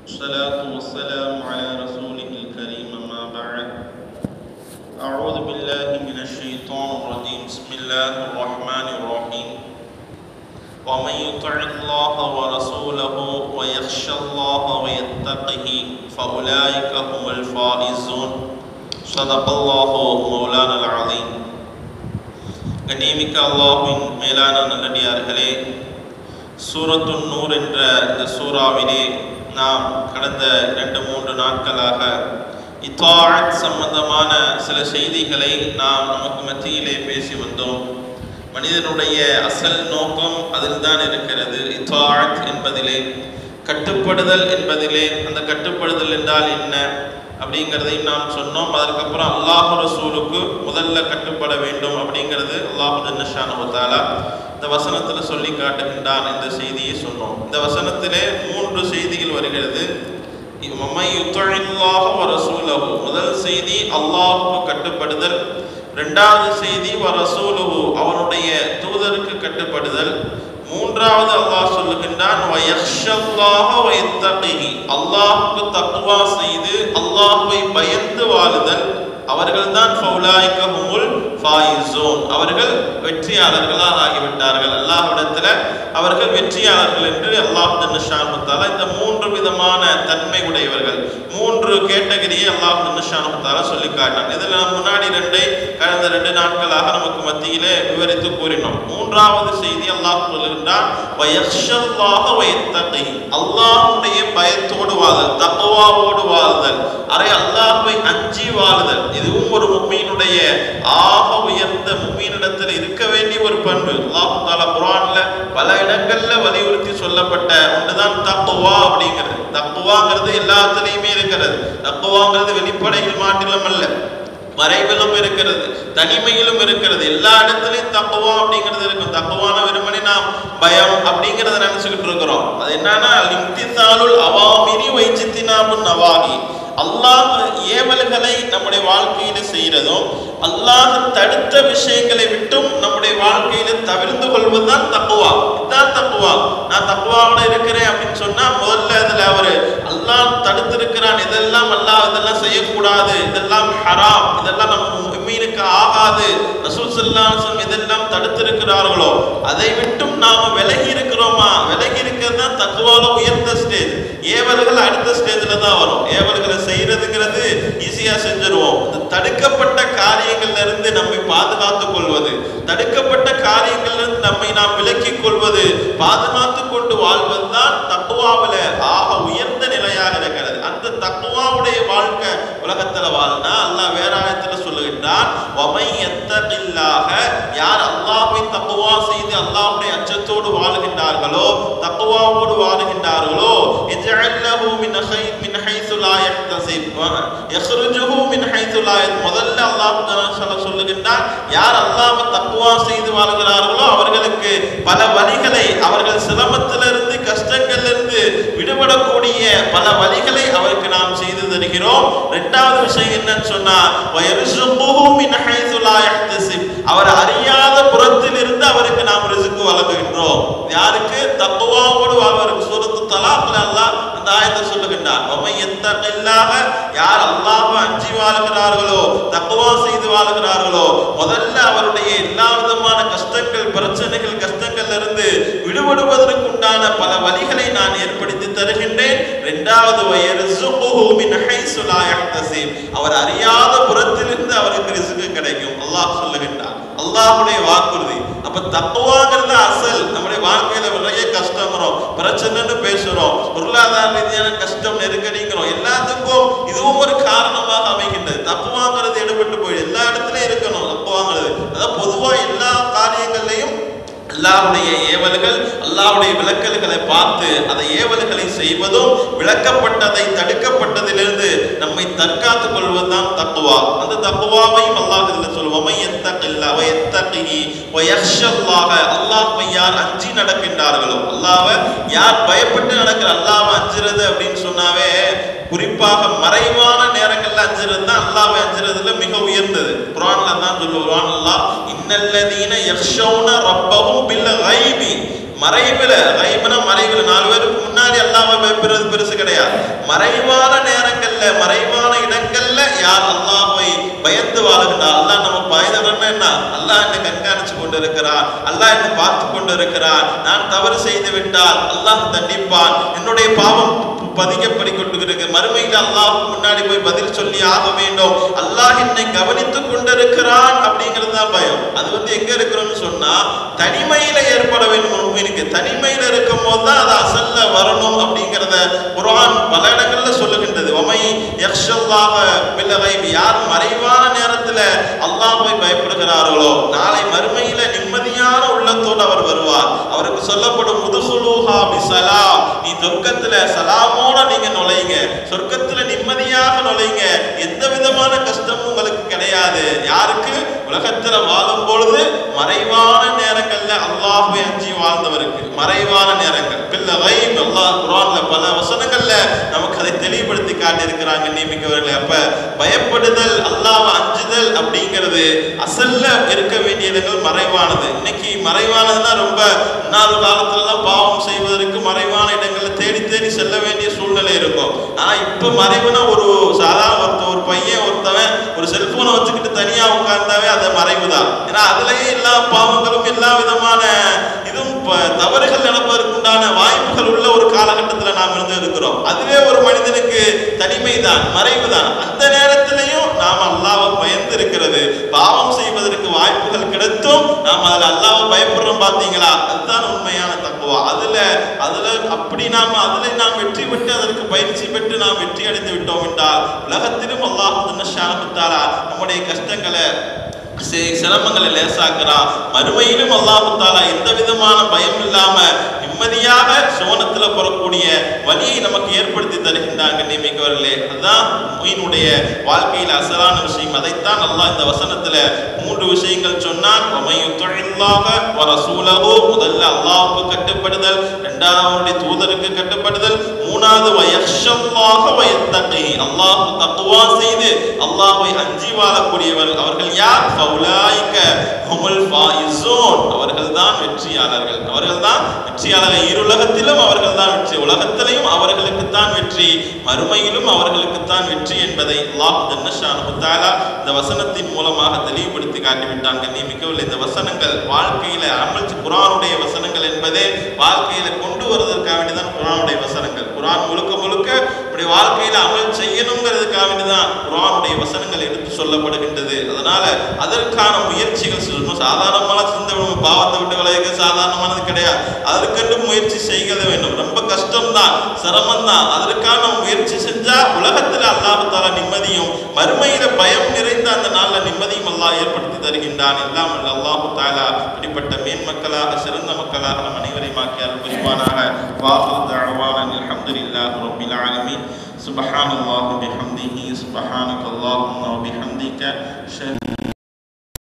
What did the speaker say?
والصلاة والسلام على رسوله الكريم أما بعد أعوذ بالله من الشيطان الرجيم بسم الله الرحمن الرحيم ومن يطع الله ورسوله ويخشى الله ويتقه فأولئك هم الفائزون صدق الله مولانا العظيم கண்ணியமிக்க அல்லாஹ்வின் மேலான நல்லடியார்களே சூரத்து நூர் என்ற இந்த சூறாவிலே நாம் கடந்த ரெண்டு மூன்று நாட்களாக இத்தாழத் சம்பந்தமான சில செய்திகளை நாம் நமக்கு மத்தியிலே பேசி வந்தோம் மனிதனுடைய அசல் நோக்கம் அதில் தான் இருக்கிறது இத்தாழத் என்பதிலே கட்டுப்படுதல் என்பதிலே அந்த கட்டுப்படுதல் என்றால் என்ன அப்படிங்கிறதையும் நாம் சொன்னோம் அதற்கப்புறம் அல்லாஹு ரசூலுக்கு முதல்ல கட்டுப்பட வேண்டும் அப்படிங்கிறது அல்லாஹு நஷானுத்தாலா இந்த வசனத்தில் சொல்லி காட்டுகின்றான் இந்த செய்தியை சொன்னோம் இந்த வசனத்திலே மூன்று செய்திகள் வருகிறது ரசூலஹு முதல் செய்தி அல்லாஹுக்கு கட்டுப்படுதல் ரெண்டாவது செய்தி வ ரசூலுஹு அவனுடைய தூதருக்கு கட்டுப்படுதல் மூன்றாவது அல்லாஹ் சொல்லுகின்றான் அல்லாஹுக்கு தக்குவா செய்து அல்லாஹுவை பயந்து வாழுதல் அவர்கள் தான் அவர்கள் வெற்றியாளர்களாக ஆகிவிட்டார்கள் அல்லாஹ்விடத்துல அவர்கள் வெற்றியாளர்கள் என்று அல்லாஹ் இந்த மூன்று விதமான தன்மை உடையவர்கள் மூன்று கேட்டகரியை அல்லாஹ் நிஷானுத்தாலா சொல்லி காட்டினான் இதில் நாம் முன்னாடி ரெண்டை கடந்த ரெண்டு நாட்களாக நமக்கு மத்தியிலே விவரித்து கூறினோம் மூன்றாவது செய்தி அல்லாஹ் சொல்லுகின்றான் அல்லாஹுடைய பயத்தோடு வாழ்தல் தக்குவாவோடு வாழ்தல் அரை அல்லாஹுவை அஞ்சி வாழுதல் இதுவும் ஒரு மும்மீனுடைய ஆக உயர்ந்த மும்மீனிடத்தில் இருக்க வேண்டிய ஒரு பண்பு அல்லாஹு தாலா குரான்ல பல இடங்கள்ல வலியுறுத்தி சொல்லப்பட்ட ஒன்றுதான் தக்குவா அப்படிங்கிறது தக்குவாங்கிறது எல்லாத்துலேயுமே இருக்கிறது தக்குவாங்கிறது வெளிப்படையில் மாட்டிலும் அல்ல மறைவிலும் இருக்கிறது தனிமையிலும் இருக்கிறது எல்லா இடத்துலையும் தப்புவா அப்படிங்கிறது இருக்கும் தப்புவான வெறுமனே நாம் பயம் அப்படிங்கிறத நினைச்சுக்கிட்டு இருக்கிறோம் அது என்னன்னா லிம்திசாலுல் அவாமிரி வைச்சித்தினாமுன் நவாகி அல்லாஹ் ஏவல்களை நம்முடைய வாழ்க்கையில செய்யறதும் அல்லாஹ் தடுத்த விஷயங்களை விட்டும் நம்முடைய வாழ்க்கையில தவிர்த்து கொள்வதுதான் தப்புவா இதுதான் தப்புவா நான் தப்புவாவோட இருக்கிறேன் அப்படின்னு சொன்னா முதல்ல அதுல அவரு அல்லாஹ் தடுத்து இருக்கிறான் இதெல்லாம் அல்லாஹ் இதெல்லாம் செய்யக்கூடாது இதெல்லாம் ஹராம் இதெல்லாம் நம்ம மீனுக்கு ஆகாது ரசூல் சல்லாசம் இதெல்லாம் தடுத்திருக்கிறார்களோ அதை விட்டும் நாம விலகி இருக்கிறோமா விலகி இருக்கிறது தான் தக்குவால உயர்ந்த ஸ்டேஜ் ஏவல்கள் அடுத்த ஸ்டேஜ்ல தான் வரும் ஏவல்களை செய்யறதுங்கிறது ஈஸியா செஞ்சிருவோம் இந்த தடுக்கப்பட்ட காரியங்கள்ல இருந்து நம்மை பாதுகாத்துக் கொள்வது தடுக்கப்பட்ட காரியங்கள்ல இருந்து நம்மை நாம் விலக்கிக் கொள்வது பாதுகாத்து கொண்டு வாழ்வதுதான் தக்குவாவில ஆக உயர்ந்த நிலையாக இருக்கிறது அந்த தக்குவாவுடைய வாழ்க்கை உலகத்துல வாழ்னா அல்லாஹ் வேற ஆயத்துல சொல்லுகின்றான் ஒமை எத்தகில்லாக யார் அல்லாஹ்வை தக்குவா செய்து அல்லாஹ்வுடைய அச்சத்தோடு வாழுகின்றார்களோ தக்குவாவோடு வாழுகின்றார்களோ எஜஅல்லஹு மின் ஹை மின் ஹைசு லா யஹ்தசிப் யஹ்ருஜுஹு மின் ஹைசு லா முதல்ல அல்லாஹ் தஆலா சொல்லுகின்றான் யார் அல்லாஹ்வை தக்குவா செய்து வாழ்கிறார்களோ அவர்களுக்கு பல வழிகளை அவர்கள் சிரமத்திலிருந்து கஷ்டங்களிலிருந்து விடுபடக்கூடிய பல வழிகளை அவருக்கு நாம் செய்து தருகிறோம் இரண்டாவது விஷயம் என்னன்னு சொன்னா அவர் அறியாத புறத்தில் இருந்து அவருக்கு நாம் ரிசுக்கு வழங்குகின்றோம் யாருக்கு தப்புவாவோடு வாழ்வருக்கு சூரத்து தலாக்ல அல்லாஹ் அந்த ஆயத்தை சொல்லுகின்றார் ஒமை எத்தல்லாக யார் அல்லாஹ் அஞ்சி வாழ்கிறார்களோ தக்குவா செய்து வாழ்கிறார்களோ முதல்ல அவருடைய எல்லா விதமான கஷ்டங்கள் பிரச்சனைகள் கஷ்டங்கள்ல இருந்து விடுபடுவதற்கு உண்டான பல வழிகளை நான் ஏற்படுத்தி தருகின்றேன் இரண்டாவது அவர் அறியாத புறத்திலிருந்து அவருக்கு ரிசுக்கு கிடைக்கும் அல்லாஹ் சொல்லுகின்றார் அல்லாஹுடைய வாக்குறுதி அப்ப தப்புவாங்கிறது அசல் நம்முடைய வாழ்க்கையில நிறைய கஷ்டம் வரும் பிரச்சனைன்னு பேசுறோம் பொருளாதார ரீதியான கஷ்டம் நெருக்கடிங்கிறோம் எல்லாத்துக்கும் இதுவும் ஒரு காரணமாக அமைகின்றது தப்புவாங்கிறது எடுபட்டு போயிடும் எல்லா இடத்துலயும் இருக்கணும் தப்புவாங்கிறது அதாவது பொதுவா எல்லா காரியங்கள்லையும் அல்லாவுடைய ஏவல்கள் அல்லாவுடைய விளக்கல்களை பார்த்து அதை ஏவல்களை செய்வதும் விளக்கப்பட்டதை தடுக்கப்பட்டதிலிருந்து நம்மை தற்காத்துக் கொள்வதுதான் தக்குவா அந்த தக்குவாவையும் அல்லாஹ் இதில் சொல்லுவோம் எத்தகில்லாவ எத்தகிஹி வயக்ஷல்லாஹ அல்லாஹ்வை யார் அஞ்சி நடக்கின்றார்களோ அல்லாஹ்வை யார் பயப்பட்டு நடக்கிற அல்லாஹ்வை அஞ்சுறது அப்படின்னு சொன்னாவே குறிப்பாக மறைவான நேரங்கள்ல அஞ்சுறது தான் அல்லாஹ்வை அஞ்சுறதுல மிக உயர்ந்தது குர்ஆன்ல தான் சொல்லுவான் அல்லாஹ் இன்னல்லதீன யக்ஷௌன ரப்பஹும் பில் கைபி மறைவில் கைபுனா மறைவில் நாலு பேருக்கு முன்னாடி அல்லாம பயப்படுறது பெருசு கிடையாது கொண்டிருக்கிறான் அல்லாஹ் என்னை பார்த்து கொண்டிருக்கிறான் நான் தவறு செய்து விட்டால் அல்லாஹ் தண்டிப்பான் என்னுடைய பாவம் பதிக்கப்படி கொண்டிருக்கு மறுமையில் அல்லாஹ் முன்னாடி போய் பதில் சொல்லி ஆக வேண்டும் அல்லாஹ் என்னை கவனித்துக் கொண்டிருக்கிறான் அப்படிங்கிறது தான் பயம் அது வந்து எங்க இருக்கிறோம்னு சொன்னா தனிமையில ஏற்பட வேண்டும் முன்மீனுக்கு தனிமையில இருக்கும் போது தான் அது அசல்ல வரணும் அப்படிங்கிறத குர்ஆன் பல இடங்கள்ல சொல்லுகின்றது ஒமை யக்ஷல்லாஹ பில்லகைப் யார் மறைவான நேரத்துல அல்லாஹ்வை பயப்படுகிறார்களோ நாளை மறுமையில நிம்மதியான உள்ளத்தோடு அவர் வருவார் அவருக்கு சொல்லப்படும் முதுகுலூஹா பிசலாம் நீ சொர்க்கத்துல சலாமோட நீங்க நுழையுங்க சொர்க்கத்துல நிம்மதியாக நுழையுங்க எந்த விதமான கஷ்டமும் உங்களுக்கு கிடையாது யாருக்கு உலகத்துல வாழும் பொழுது மறைவான நேரங்கள்ல அல்லாஹ்வை அஞ்சி வாழ்ந்தவருக்கு மறைவான நேரங்கள் பில்ல கைப் அல்லாஹ் குர்ஆன்ல பல வசனங்கள்ல நமக்கு அதை தெளிவுபடுத்தி காட்டியிருக்கிறாங்க நியமிக்கவர்களே அப்ப பயப்படுதல் அல்லாஹ்வை அஞ்சுதல் அப்படிங்கிறது அசல்ல இருக்க வேண்டிய இடங்கள் மறைவானது இன்னைக்கு மறைவானதுன்னா ரொம்ப முன்னாள் காலத்துலலாம் பாவம் செய்வதற்கு மறைவான இடங்கள்ல தேடி தேடி செல்ல வேண்டிய சூழ்நிலை இருக்கும் ஆனா இப்ப மறைவுனா ஒரு சாதாரண ஒருத்த ஒரு பையன் ஒருத்தவன் ஒரு செல்போனை வச்சுக்கிட்டு தனியா உட்கார்ந்தாவே அது மறைவு தான் ஏன்னா அதுலயே எல்லா பாவங்களும் எல்லா விதமான இதுவும் ப- தவறுகள் நடப்பதற்குண்டான வாய்ப்புகள் உள்ள ஒரு காலகட்டத்துல நாம் இருந்து இருக்கிறோம் அதுவே ஒரு மனிதனுக்கு தனிமை தான் மறைவு தான் அந்த நேரத்திலையும் நாம் அல்லாஹ்வை பயந்து இருக்கிறது பாவம் செய்வதற்கு வாய்ப்புகள் கிடைத்தும் நாம் அதில் அல்லாஹ்வை பயப்படுறோம் பார்த்தீங்களா அதுதான் உண்மையான தக்குவா அதுல அதுல அப்படி நாம அதுல நாம் வெற்றி பெற்று அதற்கு பயிற்சி பெற்று நாம் வெற்றி அடைந்து விட்டோம் என்றால் உலகத்திலும் அல்லாஹ் ஷானத்தாரா நம்முடைய கஷ்டங்களை சி- சிரமங்களை லேசாக்குறா மறுமையிலும் அல்லாஹு தாலா எந்த விதமான பயம் இல்லாம நிம்மதியாக சுவனத்துல பெறக்கூடிய வழியை நமக்கு ஏற்படுத்தி தருகின்றாங்க நியமிக்கவர்களே அதுதான் மீனுடைய வாழ்க்கையில் அசலான விஷயம் அதைத்தான் அல்லாஹ் இந்த வசனத்துல மூன்று விஷயங்கள் சொன்னான் வமையுத்தொழில்லாக வரசூலகோ முதல்ல அல்லாஹ்வுக்கு கட்டுப்படுதல் இரண்டாவது அவருடைய தூதருக்கு கட்டுப்படுதல் மூணாவது வயஷல்லாக வயத்தகை அல்லாஹ் தக்குவா செய்து அல்லாஹ்வை அஞ்சி வாழக்கூடியவர்கள் அவர்கள் யார் ஃபவுலாயிக ஹுமுல் ஃபாயிசூன் அவர்கள் தான் வெற்றியாளர்கள் அவர்கள் தான் வெற்றியாளர்கள் இருலகத்திலும் அவர்கள் தான் வெற்றி உலகத்திலையும் அவர்களுக்கு தான் வெற்றி மறுமையிலும் அவர்களுக்கு தான் வெற்றி என்பதை அல்லாஹ் ஜன்னஷானு தஆலா இந்த வசனத்தின் மூலமாக தெளிவுபடுத்தி காட்டிவிட்டான் கண்ணியமிக்கவில்லை இந்த வசனங்கள் வாழ்க்கையில அமல் குரானுடைய வசனங்கள் என்பதே வாழ்க்கையில கொண்டு வருவதற்காக வேண்டிதான் குரானுடைய வசனங்கள் குரான் முழுக்க முழுக்க இப்படி வாழ்க்கையில அமல் செய்யணுங்கிறதுக்காக வேண்டிதான் குரானுடைய வசனங்கள் எடுத்து சொல்லப்படுகின்றது அதனால அதற்கான முயற்சிகள் சொல்லணும் சாதாரணமான சிந்த பாவத்தை விட்டு விலக சாதாரணமானது கிடையாது அதற்கென்று முயற்சி செய்கிறது வேண்டும் ரொம்ப கஷ்டம்தான் சிரமம்தான் அதற்கான முயற்சி செஞ்சா உலகத்துல அல்லாஹ் தாலா நிம்மதியும் மறுமையில பயம் நிறைந்த அந்த நாள்ல நிம்மதியும் அல்லாஹ் ஏற்படுத்தி தருகின்றான் எல்லாம் வல்ல அல்லாஹு தாலா இப்படிப்பட்ட மேன்மக்களாக சிறந்த மக்களாக நம் அனைவரையும் ஆக்கி அருள்புரிவானாக வாஹு தஅவானா அல்ஹம்துலில்லாஹி ரப்பில் ஆலமீன் சுப்ஹானல்லாஹி பிஹம்திஹி சுப்ஹானக்கல்லாஹும்ம வபிஹம்திக ஷஹீ